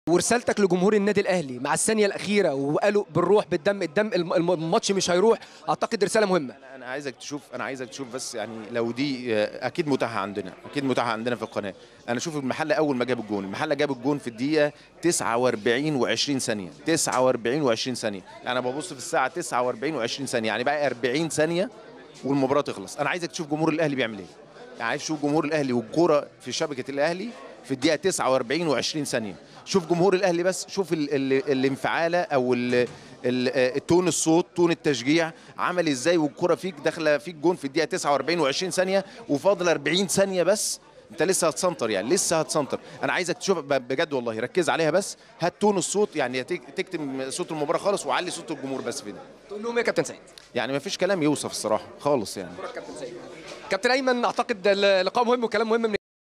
ورسالتك لجمهور النادي الاهلي مع الثانيه الاخيره وقالوا بالروح بالدم الدم الم- الم- الماتش مش هيروح اعتقد رساله مهمه انا انا عايزك تشوف انا عايزك تشوف بس يعني لو دي آه، اكيد متاحه عندنا اكيد متاحه عندنا في القناه انا شوف المحله اول ما جاب الجون المحله جاب الجون في الدقيقه 49 و20 ثانيه 49 و20 ثانيه يعني انا ببص في الساعه 49 و20 ثانيه يعني بقى 40 ثانيه والمباراه تخلص انا عايزك تشوف جمهور الاهلي بيعمل ايه يعني عايز تشوف جمهور الاهلي والكوره في شبكه الاهلي في الدقيقه 49 و20 ثانيه شوف جمهور الاهلي بس شوف ال ال الانفعاله او ال ال التون الصوت تون التشجيع عمل ازاي والكره فيك داخله فيك جون في الدقيقه 49 و20 ثانيه وفاضل 40 ثانيه بس انت لسه هتسنطر يعني لسه هتسنطر انا عايزك تشوف ب- بجد والله ركز عليها بس هات تون الصوت يعني تك- تكتم صوت المباراه خالص وعلي صوت الجمهور بس في ده تقول لهم ايه يا كابتن سعيد يعني ما فيش كلام يوصف الصراحه خالص يعني كابتن سعيد كابتن ايمن اعتقد اللقاء مهم وكلام مهم من